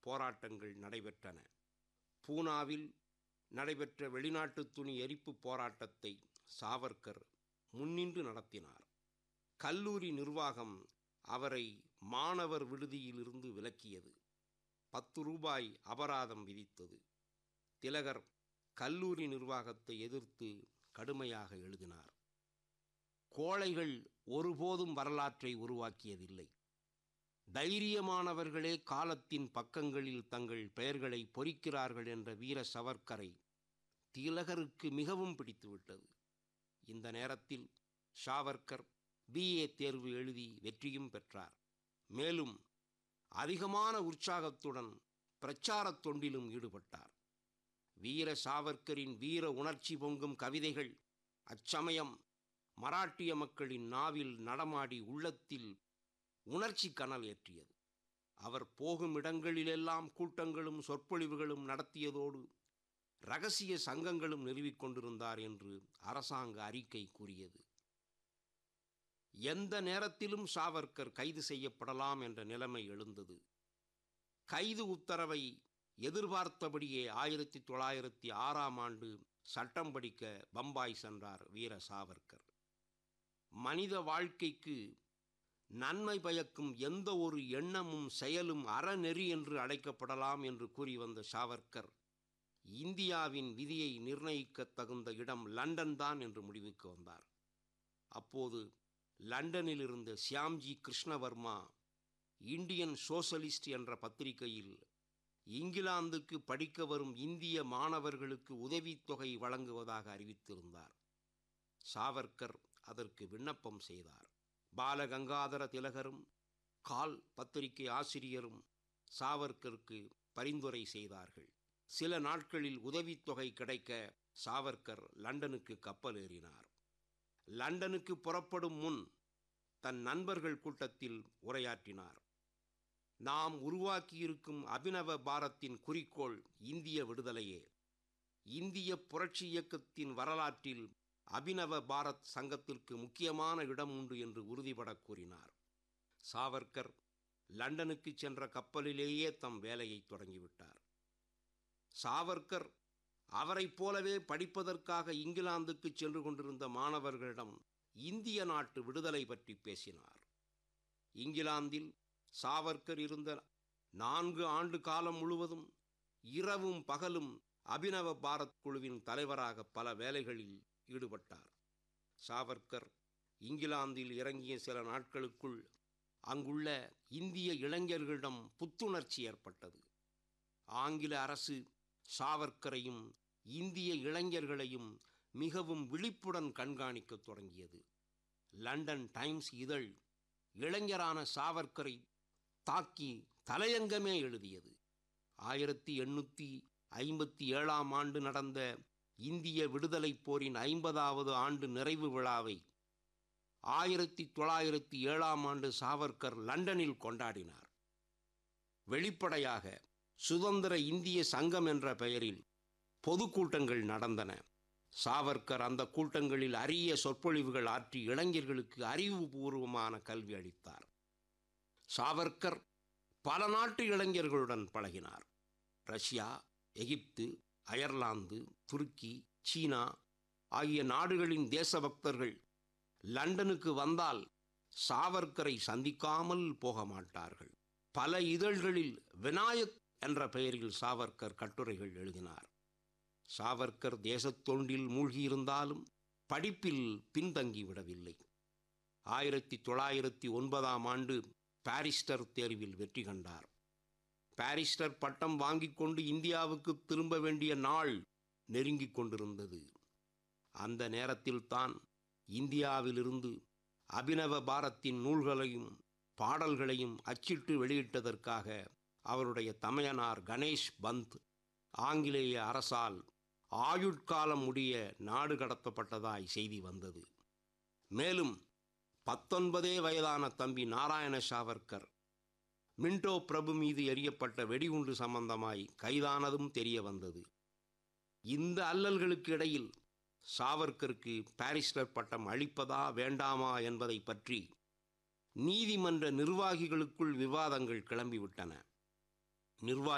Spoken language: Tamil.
போராட்டங்கள் நடைபெற்றன பூனாவில் நடைபெற்ற வெளிநாட்டு துணி எரிப்பு போராட்டத்தை சாவர்கர் முன்னின்று நடத்தினார் கல்லூரி நிர்வாகம் அவரை மாணவர் விடுதியிலிருந்து விலக்கியது பத்து ரூபாய் அபராதம் விதித்தது திலகர் கல்லூரி நிர்வாகத்தை எதிர்த்து கடுமையாக எழுதினார் கோழைகள் ஒருபோதும் வரலாற்றை உருவாக்கியதில்லை தைரியமானவர்களே காலத்தின் பக்கங்களில் தங்கள் பெயர்களை பொறிக்கிறார்கள் என்ற வீர சவர்க்கரை திலகருக்கு மிகவும் பிடித்துவிட்டது இந்த நேரத்தில் ஷாவர்கர் பிஏ தேர்வு எழுதி வெற்றியும் பெற்றார் மேலும் அதிகமான உற்சாகத்துடன் பிரச்சாரத் தொண்டிலும் ஈடுபட்டார் வீர சாவர்க்கரின் வீர உணர்ச்சி பொங்கும் கவிதைகள் அச்சமயம் மராட்டிய மக்களின் நாவில் நடமாடி உள்ளத்தில் உணர்ச்சி கனல் ஏற்றியது அவர் போகும் இடங்களிலெல்லாம் கூட்டங்களும் சொற்பொழிவுகளும் நடத்தியதோடு ரகசிய சங்கங்களும் நிறுவிக் கொண்டிருந்தார் என்று அரசாங்க அறிக்கை கூறியது எந்த நேரத்திலும் சாவர்கர் கைது செய்யப்படலாம் என்ற நிலைமை எழுந்தது கைது உத்தரவை எதிர்பார்த்தபடியே ஆயிரத்தி தொள்ளாயிரத்தி ஆறாம் ஆண்டு சட்டம் படிக்க பம்பாய் சென்றார் வீர சாவர்கர் மனித வாழ்க்கைக்கு நன்மை பயக்கும் எந்த ஒரு எண்ணமும் செயலும் அறநெறி என்று அழைக்கப்படலாம் என்று கூறி வந்த சாவர்கர் இந்தியாவின் விதியை நிர்ணயிக்க தகுந்த இடம் லண்டன் தான் என்று முடிவுக்கு வந்தார் அப்போது லண்டனில் இருந்த சியாம்ஜி கிருஷ்ணவர்மா இந்தியன் சோசலிஸ்ட் என்ற பத்திரிகையில் இங்கிலாந்துக்கு படிக்க வரும் இந்திய மாணவர்களுக்கு உதவித்தொகை வழங்குவதாக அறிவித்திருந்தார் சாவர்கர் அதற்கு விண்ணப்பம் செய்தார் பாலகங்காதர திலகரும் கால் பத்திரிகை ஆசிரியரும் சாவர்கருக்கு பரிந்துரை செய்தார்கள் சில நாட்களில் உதவித்தொகை கிடைக்க சாவர்கர் லண்டனுக்கு கப்பல் ஏறினார் லண்டனுக்கு புறப்படும் முன் தன் நண்பர்கள் கூட்டத்தில் உரையாற்றினார் நாம் உருவாக்கியிருக்கும் அபினவ பாரத்தின் குறிக்கோள் இந்திய விடுதலையே இந்திய புரட்சி இயக்கத்தின் வரலாற்றில் அபினவ பாரத் சங்கத்திற்கு முக்கியமான இடம் உண்டு என்று உறுதிபட கூறினார் சாவர்கர் லண்டனுக்கு சென்ற கப்பலிலேயே தம் வேலையை தொடங்கிவிட்டார் சாவர்கர் அவரைப் போலவே படிப்பதற்காக இங்கிலாந்துக்கு சென்று கொண்டிருந்த மாணவர்களிடம் இந்திய நாட்டு விடுதலை பற்றி பேசினார் இங்கிலாந்தில் சாவர்கர் இருந்த நான்கு ஆண்டு காலம் முழுவதும் இரவும் பகலும் அபினவ பாரத் குழுவின் தலைவராக பல வேலைகளில் ஈடுபட்டார் சாவர்கர் இங்கிலாந்தில் இறங்கிய சில நாட்களுக்குள் அங்குள்ள இந்திய இளைஞர்களிடம் புத்துணர்ச்சி ஏற்பட்டது ஆங்கில அரசு சாவர்கரையும் இந்திய இளைஞர்களையும் மிகவும் விழிப்புடன் கண்காணிக்கத் தொடங்கியது லண்டன் டைம்ஸ் இதழ் இளைஞரான சாவர்கரை தாக்கி தலையங்கமே எழுதியது ஆயிரத்தி எண்ணூற்றி ஐம்பத்தி ஏழாம் ஆண்டு நடந்த இந்திய விடுதலைப் போரின் ஐம்பதாவது ஆண்டு நிறைவு விழாவை ஆயிரத்தி தொள்ளாயிரத்தி ஏழாம் ஆண்டு சாவர்கர் லண்டனில் கொண்டாடினார் வெளிப்படையாக சுதந்திர இந்திய சங்கம் என்ற பெயரில் பொதுக்கூட்டங்கள் நடந்தன சாவர்கர் அந்த கூட்டங்களில் அரிய சொற்பொழிவுகள் ஆற்றி இளைஞர்களுக்கு அறிவுபூர்வமான கல்வி அளித்தார் சாவர்கர் பல நாட்டு இளைஞர்களுடன் பழகினார் ரஷ்யா எகிப்து அயர்லாந்து துருக்கி சீனா ஆகிய நாடுகளின் தேசபக்தர்கள் லண்டனுக்கு வந்தால் சாவர்கரை சந்திக்காமல் போக மாட்டார்கள் பல இதழ்களில் விநாயக் என்ற பெயரில் சாவர்கர் கட்டுரைகள் எழுதினார் சாவர்கர் தேசத்தொண்டில் மூழ்கியிருந்தாலும் படிப்பில் பின்தங்கிவிடவில்லை ஆயிரத்தி தொள்ளாயிரத்தி ஒன்பதாம் ஆண்டு பாரிஸ்டர் தேர்வில் வெற்றி கண்டார் பாரிஸ்டர் பட்டம் வாங்கிக் கொண்டு இந்தியாவுக்கு திரும்ப வேண்டிய நாள் நெருங்கிக் கொண்டிருந்தது அந்த நேரத்தில்தான் இந்தியாவிலிருந்து அபினவ பாரத்தின் நூல்களையும் பாடல்களையும் அச்சிட்டு வெளியிட்டதற்காக அவருடைய தமையனார் கணேஷ் பந்த் ஆங்கிலேய அரசால் ஆயுட்காலம் முடிய நாடு கடத்தப்பட்டதாய் செய்தி வந்தது மேலும் பத்தொன்பதே வயதான தம்பி நாராயண சாவர்கர் மின்டோ பிரபு மீது எரியப்பட்ட வெடிகுண்டு சம்பந்தமாய் கைதானதும் தெரிய வந்தது இந்த அல்லல்களுக்கு இடையில் சாவர்கருக்கு பாரிஸ்டர் பட்டம் அளிப்பதா வேண்டாமா என்பதை பற்றி நீதிமன்ற நிர்வாகிகளுக்குள் விவாதங்கள் கிளம்பிவிட்டன நிர்வாகி